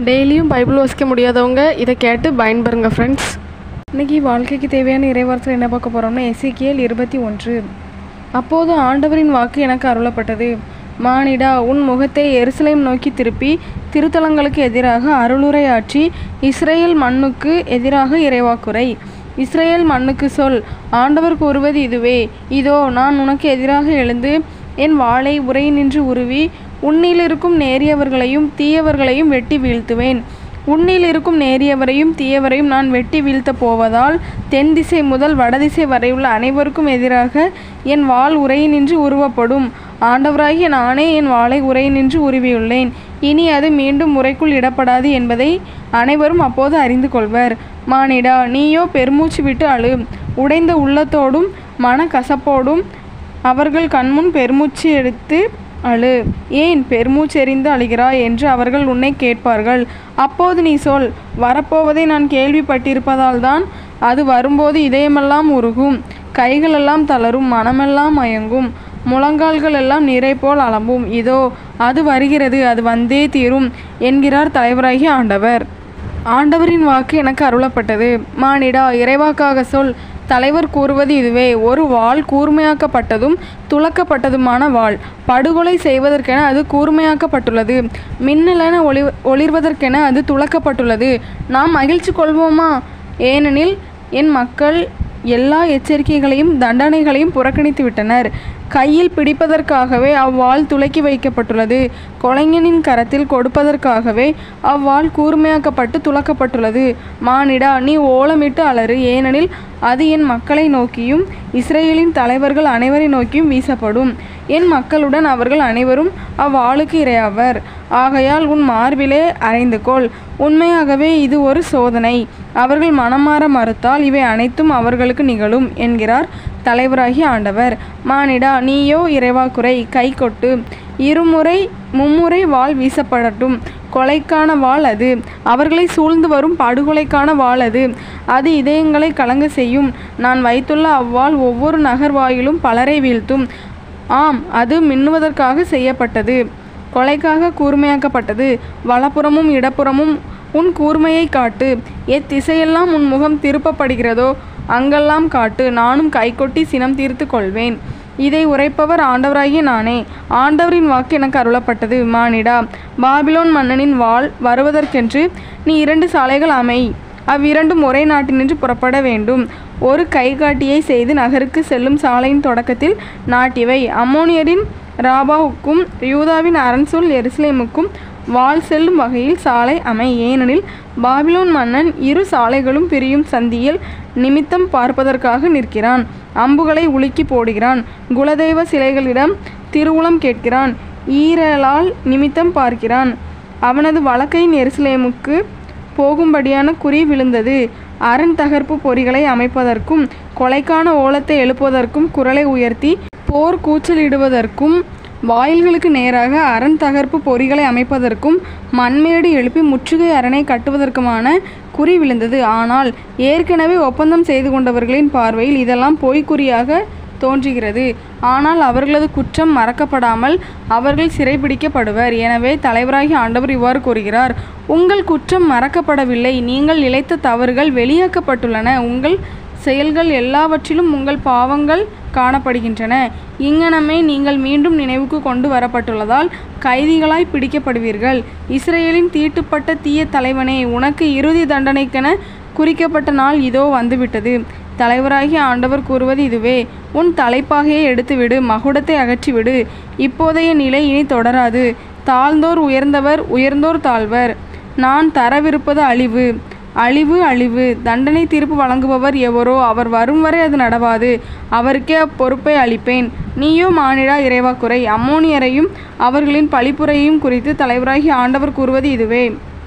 டெய்லியும் பைபிள் வாசிக்க முடியாதவங்க இதை கேட்டு பயன்பெறுங்க ஃப்ரெண்ட்ஸ் இன்றைக்கி வாழ்க்கைக்கு தேவையான இறைவார்த்தையில் என்ன பார்க்க போகிறோம்னா எசேக்கியேல் இருபத்தி ஒன்று அப்போது ஆண்டவரின் வாக்கு எனக்கு அருளப்பட்டது மானிடா உன் முகத்தை எருசலேம் நோக்கி திருப்பி திருத்தலங்களுக்கு எதிராக அருளுரையாற்றி இஸ்ரேல் மண்ணுக்கு எதிராக இறைவாக்குரை இஸ்ரேல் மண்ணுக்கு சொல் ஆண்டவர் கூறுவது இதுவே இதோ நான் உனக்கு எதிராக எழுந்து என் வாளை உரை நின்று உருவி உன்னில் இருக்கும் நேரியவர்களையும் தீயவர்களையும் வெட்டி வீழ்த்துவேன் உன்னில் இருக்கும் நேரியவரையும் தீயவரையும் நான் வெட்டி வீழ்த்தப் போவதால் தென் திசை முதல் வடதிசை வரையுள்ள அனைவருக்கும் எதிராக என் வாள் உரை நின்று உருவப்படும் ஆண்டவராகிய நானே என் வாளை உரை நின்று உருவியுள்ளேன் இனி அது மீண்டும் முறைக்குள் இடப்படாது என்பதை அனைவரும் அப்போது அறிந்து கொள்வர் மானிடா நீயோ பெருமூச்சு விட்டு அழு உடைந்த உள்ளத்தோடும் மன கசப்போடும் அவர்கள் கண்முன் பெருமூச்சு எடுத்து அழு ஏன் பெருமூச்செறிந்து அழுகிறாய் என்று அவர்கள் உன்னை கேட்பார்கள் அப்போது நீ சொல் வரப்போவதை நான் கேள்விப்பட்டிருப்பதால் தான் அது வரும்போது இதயமெல்லாம் உருகும் கைகளெல்லாம் தளரும் மனமெல்லாம் மயங்கும் முழங்கால்கள் எல்லாம் நிறை போல் அலம்பும் இதோ அது வருகிறது அது வந்தே தீரும் என்கிறார் தலைவராகிய ஆண்டவர் ஆண்டவரின் வாக்கு எனக்கு அருளப்பட்டது மானிடா இறைவாக்காக சொல் தலைவர் கூறுவது இதுவே ஒரு வாள் கூர்மையாக்கப்பட்டதும் துளக்கப்பட்டதுமான வாள் படுகொலை செய்வதற்கென அது கூர்மையாக்கப்பட்டுள்ளது மின்னலென ஒளி ஒளிர்வதற்கென அது துளக்கப்பட்டுள்ளது நாம் மகிழ்ச்சி கொள்வோமா ஏனெனில் என் மக்கள் எல்லா எச்சரிக்கைகளையும் தண்டனைகளையும் புறக்கணித்து விட்டனர் கையில் பிடிப்பதற்காகவே அவ்வாள் துலக்கி வைக்கப்பட்டுள்ளது கொலைஞனின் கரத்தில் கொடுப்பதற்காகவே அவ்வாள் கூர்மையாக்கப்பட்டு துலக்கப்பட்டுள்ளது மானிடா நீ ஓலமிட்டு அலறு ஏனெனில் அது என் மக்களை நோக்கியும் இஸ்ரேலின் தலைவர்கள் அனைவரை நோக்கியும் வீசப்படும் என் மக்களுடன் அவர்கள் அனைவரும் அவ்வாளுக்கு இரையாவர் ஆகையால் உன் மார்பிலே அறைந்து கொள் உண்மையாகவே இது ஒரு சோதனை அவர்கள் மனமாற மறுத்தால் இவை அனைத்தும் அவர்களுக்கு நிகழும் என்கிறார் தலைவராகிய ஆண்டவர் மானிடா நீயோ இறைவாக்குறை கை கொட்டு இருமுறை மும்முறை வாள் வீசப்படட்டும் கொலைக்கான வாள் அது அவர்களை சூழ்ந்து வரும் படுகொலைக்கான வாள் அது அது இதயங்களை கலங்க செய்யும் நான் வைத்துள்ள அவ்வாள் ஒவ்வொரு நகர்வாயிலும் பலரை வீழ்த்தும் ஆம் அது மின்னுவதற்காக செய்யப்பட்டது கொலைக்காக கூர்மையாக்கப்பட்டது வலப்புறமும் இடப்புறமும் உன் கூர்மையை காட்டு எத்திசையெல்லாம் உன் முகம் திருப்பப்படுகிறதோ அங்கெல்லாம் காட்டு நானும் கைகொட்டி சினம் தீர்த்து கொள்வேன் இதை உரைப்பவர் ஆண்டவராகிய நானே ஆண்டவரின் வாக்கு எனக்கு அருளப்பட்டது மானிடா பாபிலோன் மன்னனின் வாள் வருவதற்கென்று நீ இரண்டு சாலைகள் அமை அவ்விரண்டும் ஒரே நாட்டினின்று புறப்பட வேண்டும் ஒரு கைகாட்டியை செய்து நகருக்கு செல்லும் சாலையின் தொடக்கத்தில் நாட்டிவை அம்மோனியரின் ராபாவுக்கும் யூதாவின் அரண்சொல் எருசலேமுக்கும் வாள் செல்லும் வகையில் சாலை அமை ஏனெனில் பாபிலோன் மன்னன் இரு சாலைகளும் பிரியும் சந்தியில் நிமித்தம் பார்ப்பதற்காக நிற்கிறான் அம்புகளை உலுக்கி போடுகிறான் குலதெய்வ சிலைகளிடம் திருவுளம் கேட்கிறான் ஈரலால் நிமித்தம் பார்க்கிறான் அவனது வழக்கையின் எருசலேமுக்கு போகும்படியான குறி விழுந்தது அரண் தகர்ப்பு பொறிகளை அமைப்பதற்கும் கொலைக்கான ஓலத்தை எழுப்புவதற்கும் குரலை உயர்த்தி போர் கூச்சலிடுவதற்கும் வாயில்களுக்கு நேராக அரண் தகர்ப்பு பொறிகளை அமைப்பதற்கும் மண்மேடு எழுப்பி முற்றுகை அரணை கட்டுவதற்குமான குறி விழுந்தது ஆனால் ஏற்கனவே ஒப்பந்தம் செய்து கொண்டவர்களின் பார்வையில் இதெல்லாம் பொய்க்குறியாக தோன்றுகிறது ஆனால் அவர்களது குற்றம் மறக்கப்படாமல் அவர்கள் சிறைபிடிக்கப்படுவர் எனவே தலைவராகி ஆண்டவர் இவ்வாறு கூறுகிறார் உங்கள் குற்றம் மறக்கப்படவில்லை நீங்கள் இழைத்த தவறுகள் வெளியாக்கப்பட்டுள்ளன உங்கள் செயல்கள் எல்லாவற்றிலும் உங்கள் பாவங்கள் காணப்படுகின்றன இங்ஙனமே நீங்கள் மீண்டும் நினைவுக்கு கொண்டு வரப்பட்டுள்ளதால் கைதிகளாய் பிடிக்கப்படுவீர்கள் இஸ்ரேலின் தீட்டுப்பட்ட தீய தலைவனே உனக்கு இறுதி தண்டனைக்கென குறிக்கப்பட்ட நாள் இதோ வந்துவிட்டது தலைவராகிய ஆண்டவர் கூறுவது இதுவே உன் தலைப்பாகையை எடுத்துவிடு மகுடத்தை அகற்றிவிடு இப்போதைய நிலை இனி தொடராது தாழ்ந்தோர் உயர்ந்தவர் உயர்ந்தோர் தாழ்வர் நான் தரவிருப்பது அழிவு அழிவு அழிவு தண்டனை தீர்ப்பு வழங்குபவர் எவரோ அவர் வரும் வரை அது நடவாது அவருக்கே அப்பொறுப்பை அளிப்பேன் நீயோ மானிடா இறைவாக்குறை அம்மோனியரையும் அவர்களின் பழிப்புரையும் குறித்து தலைவராகி ஆண்டவர் கூறுவது இதுவே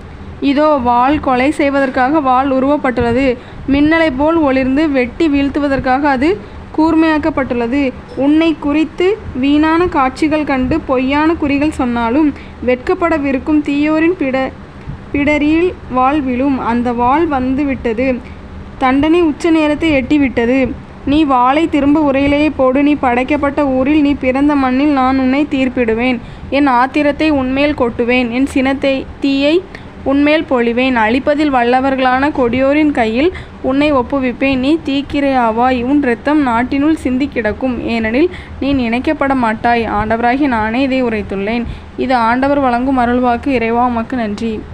இதோ வாள் கொலை செய்வதற்காக வாள் உருவப்பட்டுள்ளது மின்னலை போல் ஒளிர்ந்து வெட்டி வீழ்த்துவதற்காக அது கூர்மையாக்கப்பட்டுள்ளது உன்னை குறித்து வீணான காட்சிகள் கண்டு பொய்யான குறிகள் சொன்னாலும் வெட்கப்படவிருக்கும் தீயோரின் பிட பிடரில் வாள் விழும் அந்த வாள் வந்து விட்டது தண்டனை உச்ச நேரத்தை எட்டிவிட்டது நீ வாளை திரும்ப உரையிலேயே போடு நீ படைக்கப்பட்ட ஊரில் நீ பிறந்த மண்ணில் நான் உன்னை தீர்ப்பிடுவேன் என் ஆத்திரத்தை உன்மேல் கொட்டுவேன் என் சினத்தை தீயை உன்மேல் பொழிவேன் அழிப்பதில் வல்லவர்களான கொடியோரின் கையில் உன்னை ஒப்புவிப்பேன் நீ தீக்கிரையாவாய் உன் இரத்தம் நாட்டினுள் சிந்தி கிடக்கும் ஏனெனில் நீ நினைக்கப்பட மாட்டாய் ஆண்டவராகிய நானே இதை உரைத்துள்ளேன் இது ஆண்டவர் வழங்கும் அருள்வாக்கு இறைவா உமக்கு நன்றி